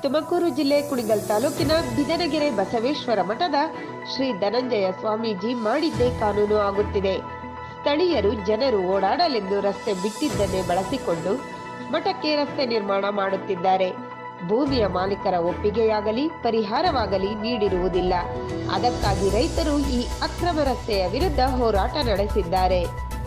ತುಮಕೂರು ಜಿಲ್ಲೆ ಕುಣಿಗಲ್ ತಾಲೂಕಿನ ಬಿದನಗೆರೆ ಬಸವೇಶ್ವರ ಮಠದ ಶ್ರೀ ಧನಂಜಯ ಸ್ವಾಮೀಜಿ ಮಾಡಿದ್ದೇ ಕಾನೂನು ಆಗುತ್ತಿದೆ ಸ್ಥಳೀಯರು ಜನರು ಓಡಾಡಲೆಂದು ರಸ್ತೆ ಬಿಟ್ಟಿದ್ದನ್ನೇ ಬಳಸಿಕೊಂಡು ಮಠಕ್ಕೆ ರಸ್ತೆ ನಿರ್ಮಾಣ ಮಾಡುತ್ತಿದ್ದಾರೆ ಭೂಮಿಯ ಮಾಲೀಕರ ಒಪ್ಪಿಗೆಯಾಗಲಿ ಪರಿಹಾರವಾಗಲಿ ನೀಡಿರುವುದಿಲ್ಲ ಅದಕ್ಕಾಗಿ ರೈತರು ಈ ಅಕ್ರಮ ರಸ್ತೆಯ ವಿರುದ್ಧ ಹೋರಾಟ ನಡೆಸಿದ್ದಾರೆ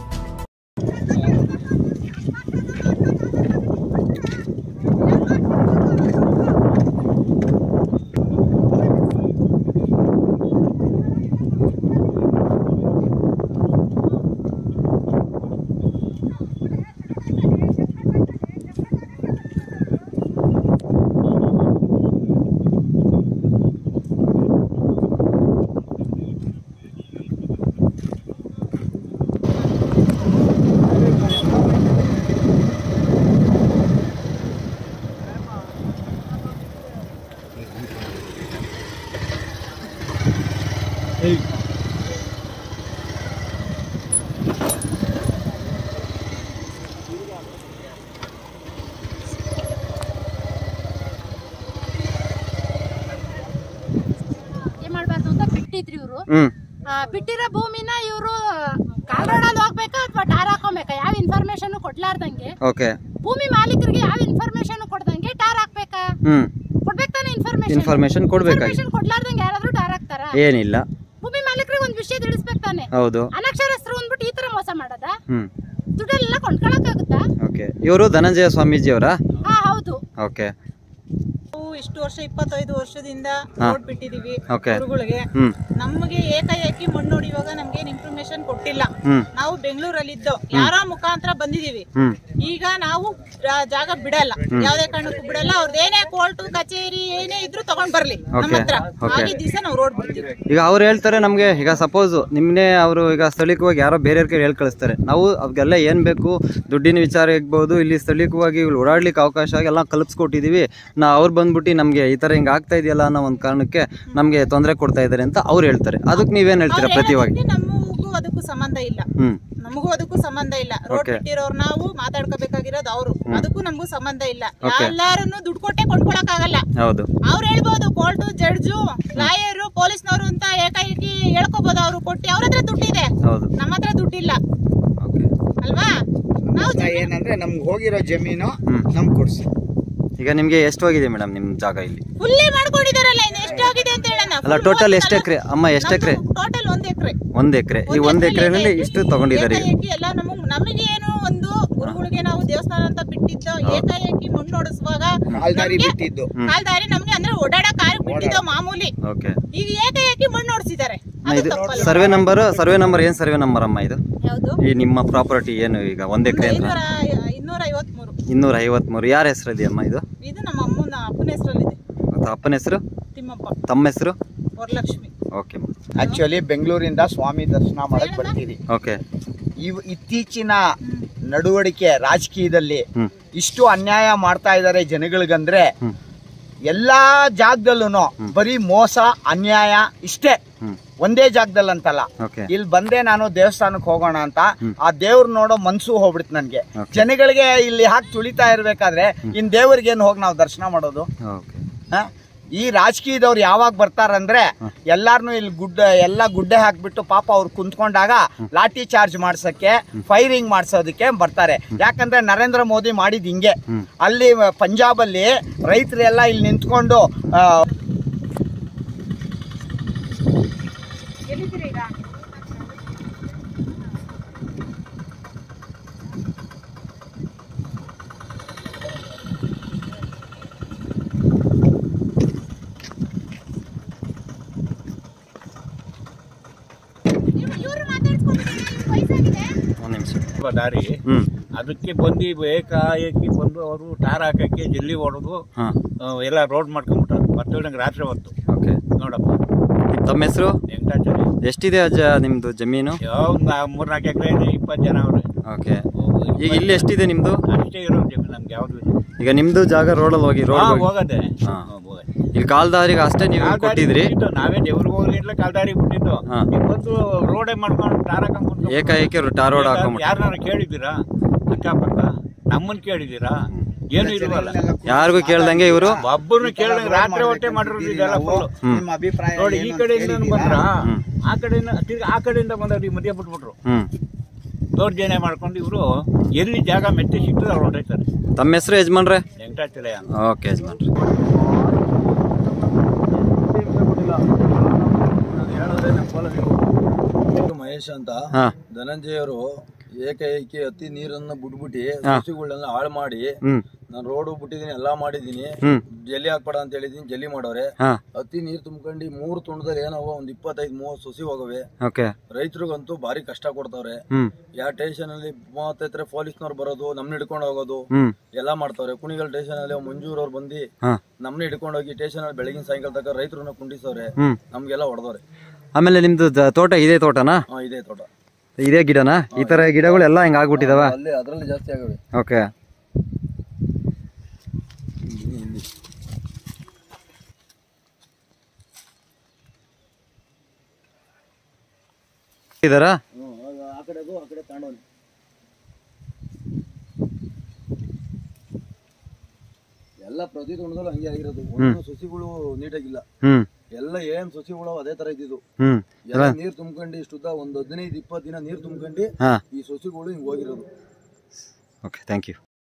ಏನ್ ಮಾಡ್ಬಾರ್ದು ಅಂತ ಬಿಟ್ಟಿದ್ರು ಇವರು ಹ್ಮ್ ಬಿಟ್ಟಿರೋ ಭೂಮಿನ ಇವರು ಕಾಲ್ ರೋಡಲ್ಲಿ ಹೋಗ್ಬೇಕಾ ಅಥವಾ ಟಾರ್ ಹಾಕೋಬೇಕಾ ಯಾವ ಇನ್ಫಾರ್ಮೇಶನ್ ಕೊಡ್ಲಾರ್ದಂಗೆ ಓಕೆ ಭೂಮಿ ಮಾಲೀಕರಿಗೆ ಯಾವ ಇನ್ಫಾರ್ಮೇಶನ್ ಕೊಡ್ದಂಗೆ ಟಾರ್ ಹಾಕ್ಬೇಕಾ ಹ್ಮ್ ಕೊಡ್ಬೇಕು ತಾನೆ ಇನ್ಫಾರ್ಮೇಶನ್ ಇನ್ಫಾರ್ಮೇಶನ್ ಕೊಡ್ಬೇಕಾಗಿ ಇನ್ಫಾರ್ಮೇಶನ್ ಕೊಡ್ಲಾರ್ದಂಗೆ ಯಾರಾದ್ರೂ ಟಾರ್ ಹಾಕ್ತಾರ ಏನಿಲ್ಲ ಭೂಮಿ ಮಾಲೀಕರಿಗೆ ಒಂದ್ ವಿಷಯ ತಿಳಿಸ್ಬೇಕು ತಾನೆ ಹೌದು ಅನಕ್ಷರಸ್ಥರು ಅಂದ್ಬಿಟ್ಟು ಈ ತರ ಮೋಸ ಮಾಡದ ಹ್ಮ್ ದುಡ್ಡೆಲ್ಲ ಕೊಂಡ್ಕೊಳಕ್ಕಾಗುತ್ತಾ ಓಕೆ ಇವರು ಧನಂಜಯ ಸ್ವಾಮೀಜಿ ಅವರಾ ಹಾ ಹೌದು ಓಕೆ ನಾವು ಇಷ್ಟು ವರ್ಷ ಇಪ್ಪತ್ತೈದು ವರ್ಷದಿಂದ ಹಾ. ರೋಡ್ ಬಿಟ್ಟಿದೀವಿ ಓಕೆ ಗುರುಗಳಿಗೆ ಹ್ಮ್ ನಮಗೆ ಏಕಾಏಕಿ ಮಣ್ಣು ಹೊಡಿಯುವಾಗ ನಮ್ಗೆ ಇನ್ಫಾರ್ಮೇಶನ್ ಕೊಟ್ಟಿಲ್ಲ ಹ್ಮ್ ನಾವು ಬೆಂಗಳೂರಲ್ಲಿದ್ದು ಯಾರ ಮುಖಾಂತರ ಬಂದಿದೀವಿ ಹ್ಮ್ ಈಗ ನಾವು ಜಾ- ಜಾಗ ಬಿಡಲ್ಲ ಯಾವ್ದೇ ಕಾರಣಕ್ಕೂ ಬಿಡಲ್ಲ ಅವ್ರದ್ದು ಏನೇ ಕೋರ್ಟ್ ಕಚೇರಿ ಏನೇ ಇದ್ರು ತಗೊಂಡ್ ಬರ್ಲಿ ನಮ್ಮ Okay. ಹತ್ರ Okay. ಆಗಿದ್ದ ದಿವಸ ನಾವು ರೋಡ್ ಬಿಡ್ತೀವಿ ಈಗ ಅವ್ರು ಹೇಳ್ತಾರೆ ನಮಗೆ ಈಗ ಸಪೋಸ್ ನಿಮ್ಮನ್ನೇ ಅವರು ಈಗ ಸ್ಥಳೀಯವಾಗಿ ಯಾರೋ ಬೇರೆಯವ್ರ ಕೈ ಹೇಳಿ ಕಳಿಸ್ತಾರೆ ನಾವು ಅವ್ರಿಗೆಲ್ಲ ಏನು ಬೇಕು ದುಡ್ಡಿನ ವಿಚಾರ ಇರ್ಬೋದು ಇಲ್ಲಿ ಸ್ಥಳೀಯವಾಗಿ ಇಲ್ಲಿ ಓಡಾಡ್ಲಿಕ್ಕೆ ಅವಕಾಶ ಆಗಿ ಎಲ್ಲ ಕಲ್ಪಿಸ್ಕೊಟ್ಟಿದ್ದೀವಿ ನಾ ಅವ್ರು ಬಂದ್ಬಿಟ್ಟು ನಮಗೆ ಈ ಥರ ಹಿಂಗೆ ಆಗ್ತಾ ಇದೆಯಲ್ಲ ಅನ್ನೋ ಒಂದು ಕಾರಣಕ್ಕೆ ನಮಗೆ ತೊಂದರೆ ಕೊಡ್ತಾ ಇದ್ದಾರೆ ಅಂತ ಅವ್ರು ಹೇಳ್ತಾರೆ ಅದಕ್ಕೆ ನೀವೇನು ಹೇಳ್ತೀರಾ ಅವ್ರ್ ಪ್ರತಿವಾಗಿ ಏನಂದ್ರೆ ನಮಗೂ ಅದಕ್ಕೂ ಸಂಬಂಧ ಇಲ್ಲ ಹ್ಞೂ ನಮಗೂ ಅದಕ್ಕೂ ಸಂಬಂಧ ಇಲ್ಲ ರೋಡ್ Okay. ಬಿಟ್ಟಿರೋರು ನಾವು ಮಾತಾಡ್ಕೋಬೇಕಾಗಿರೋದು ಅವರು ಅದಕ್ಕೂ ನಮಗೂ ಸಂಬಂಧ ಇಲ್ಲ Okay. ಎಲ್ಲಾರನ್ನು ದುಡ್ಡು ಕೊಟ್ಟೆ ಕೊಂಡ್ಕೊಳಕ್ ಆಗಲ್ಲ ಹೌದು ಅವ್ರು ಹೇಳ್ಬೋದು ಕೋರ್ಟು ಜಡ್ಜು ಲಾಯರು ಪೊಲೀಸ್ನವರು ಅಂತ ಏಕಾಏಕಿ ಹೇಳ್ಕೋಬಹುದು ಅವ್ರು ಕೊಟ್ಟು ಅವ್ರ ಹತ್ರ ದುಡ್ಡಿದೆ ಹೌದು ನಮ್ಮ ಹತ್ರ ದುಡ್ಡಿಲ್ಲ ಓಕೆ ಅಲ್ವಾ ನಾವು ನಮ್ಮ ಏನಂದ್ರೆ ನಮ್ಗೆ ಹೋಗಿರೋ ಜಮೀನು ಹ್ಮ್. ನಮ್ಗೆ ಕೊಡ್ಸಿ ಈಗ ನಿಮಗೆ ಎಷ್ಟು ಹೋಗಿದೆ ಮೇಡಮ್ ನಿಮ್ಮ ಜಾಗ ಇಲ್ಲಿ ಫುಲ್ಲಿ ಮಾಡ್ಕೊಂಡಿದಾರಲ್ಲ ಇನ್ನು ಎಷ್ಟಾಗಿದೆ ಅಂತ ಹೇಳೋಣ ಅಲ್ಲ ಟೋಟಲ್ ಎಷ್ಟು ಎಕರೆ ಅಮ್ಮ ಎಷ್ಟು ಎಕರೆ ಟೋಟಲ್ ಒಂದ್ ಎಕರೆ ಒಂದು ಎಕರೆ ಈ ಒಂದು ಎಕರೆನಲ್ಲಿ ಇಷ್ಟು ತಗೊಂಡಿದ್ದಾರೆ ಈಗ ಏಕಾಏಕಿ ಎಲ್ಲ ನಮಗ್ ನಮಗೆ ಏನು ಒಂದು ಗುರುಗಳಿಗೆ ನಾವು ದೇವಸ್ಥಾನ ಅಂತ ಬಿಟ್ಟಿದ್ದು ಏಕಾಏಕಿ ಮಣ್ಣು ಹೊಡಿಸುವಾಗ ಕಾಲ್ದಾರಿ ನಮ್ಗೆ ಬಿಟ್ಟಿದ್ದು ಹ್ಮ್. ಕಾಲ್ದಾರಿ ನಮ್ಗೆ ಅಂದ್ರೆ ಓಡಾಡಕ್ ಕಾರ್ ಬಿಟ್ಟಿದ್ದು ಮಾಮೂಲಿ ಓಕೆ ಈಗ ಏಕಾಏಕಿ ಮಣ್ಣು ಹೊಡಿಸಿದ್ದಾರೆ ಅಮ್ಮ ಇದು ಸರ್ವೆ ನಂಬರ್ ಸರ್ವೆ ನಂಬರ್ ಏನು ಸರ್ವೆ ನಂಬರ್ ಅಮ್ಮ ಇದು ಯಾವುದು ಈ ನಿಮ್ಮ ಪ್ರಾಪರ್ಟಿ ಏನು ಈಗ ಒಂದು ಎಕರೆ ಅಂತ ಇನ್ನೂರ ಇನ್ನೂರ ಐವತ್ಮೂರು ಇನ್ನೂರ ಐವತ್ಮೂರು ಯಾರ ಹೆಸರು ಇದೆಯಮ್ಮ ಇದು ಇದು ನಮ್ಮ ಅಮ್ಮನ ಅಪ್ಪನ ಹೆಸರಲ್ಲಿದೆ ಮತ್ತು ಅಪ್ಪನ ಹೆಸರು ತಿಮ್ಮಪ್ಪ ತಮ್ಮ ಹೆಸರು ವರಲಕ್ಷ್ಮಿ ಓಕೆ ಆಕ್ಚುಲಿ ಬೆಂಗಳೂರಿಂದ ಸ್ವಾಮಿ ದರ್ಶನ ಮಾಡಕ್ ಬರ್ತೀರಿ ಓಕೆ ಇವ್ ಇತ್ತೀಚಿನ ನಡವಳಿಕೆ ರಾಜಕೀಯದಲ್ಲಿ ಹ್ಮ್ ಇಷ್ಟು ಅನ್ಯಾಯ ಮಾಡ್ತಾ ಇದ್ದಾರೆ ಜನಗಳಿಗಂದ್ರೆ ಹ್ಮ್ ಎಲ್ಲಾ ಜಾಗದಲ್ಲೂ ಬರೀ ಮೋಸ ಅನ್ಯಾಯ ಇಷ್ಟೇ ಹ್ಮ್ ಒಂದೇ ಜಾಗದಲ್ಲಿ ಅಂತಲ್ಲ ಓಕೆ ಇಲ್ಲಿ ಬಂದೆ ನಾನು ದೇವಸ್ಥಾನಕ್ಕೆ ಹೋಗೋಣ ಅಂತ ಆ ದೇವ್ರ ನೋಡೋ ಮನ್ಸು ಹೋಗ್ಬಿಡ್ತು ನನ್ಗೆ Okay. ಜನಗಳಿಗೆ ಇಲ್ಲಿ ಹಾಕಿ ತುಳಿತಾ ಇರ್ಬೇಕಾದ್ರೆ ಇನ್ ದೇವ್ರಿಗೆ ಏನ್ ಹೋಗಿ ನಾವು ದರ್ಶನ ಮಾಡೋದು ಓಕೆ ಹ? ಈ ರಾಜಕೀಯದವ್ರು ಯಾವಾಗ ಬರ್ತಾರಂದ್ರೆ ಎಲ್ಲಾರ್ನು ಇಲ್ಲಿ ಗುಡ್ಡ ಎಲ್ಲ ಗುಡ್ಡೆ ಹಾಕ್ಬಿಟ್ಟು ಪಾಪ ಅವ್ರು ಕುಂತ್ಕೊಂಡಾಗ ಲಾಠಿ ಚಾರ್ಜ್ ಮಾಡ್ಸಕ್ಕೆ ಫೈರಿಂಗ್ ಮಾಡ್ಸೋದಕ್ಕೆ ಬರ್ತಾರೆ ಯಾಕಂದ್ರೆ ನರೇಂದ್ರ ಮೋದಿ ಮಾಡಿದ್ ಹಿಂಗೆ ಅಲ್ಲಿ ಪಂಜಾಬ್ ಅಲ್ಲಿ ರೈತರೆಲ್ಲ ಇಲ್ಲಿ ನಿಂತ್ಕೊಂಡು ಆ, ಇವರು ಮಾತಾಡ್ಸ್ಕೊಂಡ್ಬಿಟ್ಟಿದ್ದಾರೆ ಇವ್ರ ವಯಸ್ಸಾಗಿದೆ ಒಂದು ನಿಮಿಷ ಸ್ವಲ್ಪ ದಾರಿ ಹ್ಞೂ ಅದಕ್ಕೆ ಬಂದು ಏಕಾಏಕಿ ಬಂದು ಅವರು ಟಾರ್ ಹಾಕಕ್ಕೆ ಜಲ್ಲಿ ಹೊಡೆದು ಹಾಂ ಎಲ್ಲ ರೋಡ್ ಮಾಡ್ಕೊಂಬಿಟ್ಟಾರೆ ಮತ್ತೆ ನಂಗೆ ರಾತ್ರಿ ಹೊತ್ತು ಓಕೆ ನೋಡಪ್ಪ ತಮ್ಮ ಹೆಸರು ವೆಂಕಟಾಚಾರ್ಯ ಎಷ್ಟಿದೆ ಅಜ್ಜ ನಿಮ್ಮದು ಜಮೀನು ಯಾವ ಮೂರ್ನಾಲ್ಕು ಎಕರೆ ಇದೆ ಇಪ್ಪತ್ತು ಜನ ಅವ್ರೆ ಓಕೆ ಈಗ ಇಲ್ಲಿ ಎಷ್ಟಿದೆ ನಿಮ್ಮದು ಅಷ್ಟೇ ಇರೋ ಜಮೀನು ನಮ್ಗೆ ಯಾವ್ದು ಇಲ್ಲ ಈಗ ನಿಮ್ಮದು ಜಾಗ ರೋಡಲ್ಲಿ ಹೋಗಿ ಹಾ, ರೋಡ್ ಹೋಗದೆ ಹಾ. ಹಾ, ಹೋಗದೆ. ಇಲ್ಲಿ ಕಾಲ್ದಾರಿಗೆ ಅಷ್ಟೇ ನೀವು ಕಾಲ್ದಾರಿ ಕೊಟ್ಟಿದ್ರಿ ಬಿಟ್ಟಿದ್ದು, ನಾವೇ ದೇವ್ರಿಗೆ ಹೋಗ್ಲಿಲ್ಲ ಕಾಲ್ದಾರಿ ಬಿಟ್ಟಿದ್ದು ಹಾ. ಈಗ ಬಂದು ರೋಡೇ ಮಾಡ್ಕೊಂಡು ಟಾರ್ ಹಾಕೊಂಡ್ಬಿಟ್ಟು ಏಕಾಏಕಿ ಟಾರ್ ರೋಡ್ ಹಾಕೊಂಡ್ಬಿಟ್ಟು ಯಾರನ್ನಾರು ಕೇಳಿದ್ದೀರಾ ಅಕ್ಕಪಕ್ಕ ನಮ್ಮನ್ ಕೇಳಿದೀರಾ ಏನು ಇಲ್ವಲ್ಲ ಯಾರಿಗೂ ಕೇಳ್ದಂಗೆ ಇವರು ಒಬ್ಬರನ್ನು ಕೇಳಿದಂಗೆ ರಾತ್ರಿ ಹೊಟ್ಟೆ ಮಾಡಿರೋದು ಇದೆಲ್ಲ ಫುಲ್ ನಿಮ್ಮ ಅಭಿಪ್ರಾಯ ನೋಡಿ ಈ ಏನು ಅಂತ ಕಡೆಯಿಂದ ಕೇಳಿದ್ದೀರಾ? ಬಂದ್ರ ಆ ಕಡೆಯಿಂದ ತಿರ್ಗಿ ಆ ಕಡೆಯಿಂದ ಬಂದವ್ರು ಈ ಮಧ್ಯ ಬಿಟ್ಬಿಟ್ರು ಹ್ಮ್ ದೌರ್ಜನ್ಯ ಮಾಡ್ಕೊಂಡು ಇವರು ಎಲ್ಲಿ ಜಾಗ ಮೆಟ್ಟಿ ಸಿಗ್ತದೆ ಅವ್ರು ಹೊಂಟೈತಾರೆ ತಮ್ಮ ಹೆಸರು ಯಜಮಾನ್ರೆ ವೆಂಕಟಾಚಲಯ ಅಂತ ಓಕೆ ಯಜಮಾನ್ರೆ ಮಹೇಶ್ ಅಂತ ಹಾ ಧನಂಜಯ ಅವರು ಏಕೈಕಿ ಹತ್ತಿ ನೀರನ್ನ ಬಿಟ್ಬಿಟ್ಟು ಸಸಿಗಳನ್ನೆಲ್ಲ ಹಾಳು ಮಾಡಿ ಹ್ಮ್ ನಾನು ರೋಡು ಬಿಟ್ಟಿದೀನಿ ಎಲ್ಲಾ ಮಾಡಿದೀನಿ ಹ್ಮ್ ಜಲ್ಲಿ ಹಾಕ್ಬೇಡ ಅಂತ ಹೇಳಿದೀನಿ ಜಲ್ಲಿ ಮಾಡವ್ರೆ ಹಾ ಹತ್ತಿ ನೀರ್ ತುಂಬ್ಕೊಂಡು ಮೂರು ತುಂಡದಲ್ಲಿ ಏನವ ಒಂದ್ ಇಪ್ಪತ್ತೈದು ಮೂವತ್ತು ಸಸಿ ಹೋಗವೆ ಓಕೆ ರೈತರಿಗಂತೂ ಭಾರಿ ಕಷ್ಟ ಕೊಡ್ತಾವ್ರೆ ಹ್ಮ್ ಯಾವ ಸ್ಟೇಷನ್ ಅಲ್ಲಿ ಮೂವತ್ತೈತ್ರ ಪೊಲೀಸ್ನವ್ರು ಬರೋದು ನಮ್ನ ಹಿಡ್ಕೊಂಡು ಹೋಗೋದು ಹ್ಮ್ ಎಲ್ಲಾ ಮಾಡ್ತಾವ್ರೆ ಕುಣಿಗಲ್ ಸ್ಟೇಷನ್ ಅಲ್ಲಿ ಮಂಜೂರ್ ಅವ್ರು ಬಂದು ಹಾ ನಮ್ನ ಹಿಡ್ಕೊಂಡು ಹೋಗಿ ಸ್ಟೇಷನ್ ಅಲ್ಲಿ ಬೆಳಗಿನ ಸಾಯಂಕಾಲ ತನಕ ರೈತರನ್ನ ಕುಂಡಿಸವ್ರೆ ಹ್ಮ್ ನಮ್ಗೆಲ್ಲ ಹೊಡೆದವ್ರೆ ಆಮೇಲೆ ನಿಮ್ದು ದ- ತೋಟ ಇದೇ ತೋಟನಾ ಹಾ ಇದೇ ತೋಟ ಇದೇ ಗಿಡನಾ ಈ ತರ ಗಿಡಗಳೆಲ್ಲ ಹಿಂಗ್ ಆಗ್ಬಿಟ್ಟಿದಾವ ಅಲ್ಲಿ ಅದ್ರಲ್ಲಿ ಜಾಸ್ತಿ ಆಗವೆ ಓಕೆ ಇದಾರಾ ಆ ಕಡೆ ಅದು ಆ ಕಡೆ ತಾಂಡವನೆ ಎಲ್ಲ ಪ್ರತಿ ತುಂಡದಲ್ಲೂ ಹಂಗೆ ಆಗಿರೋದು ಒಂದು ಸಸಿಗಳು ನೀಟಾಗಿಲ್ಲ ಹ್ಮ್ ಎಲ್ಲ ಏನ್ ಸಸಿಗಳು ಅದೇ ತರ ಇದ್ದಿದ್ದು ಹ್ಮ್ ಎಲ್ಲ ನೀರ್ ತುಂಬ್ಕೊಂಡು ಇಷ್ಟುದ್ದ ಒಂದ್ ಹದಿನೈದು ಇಪ್ಪತ್ತು ದಿನ ನೀರ್ ತುಂಬ್ಕೊಂಡು ಹಾ ಈ ಸಸಿಗಳು ಹಿಂಗ್ ಹೋಗಿರೋದು ಓಕೆ ಥ್ಯಾಂಕ್ ಯು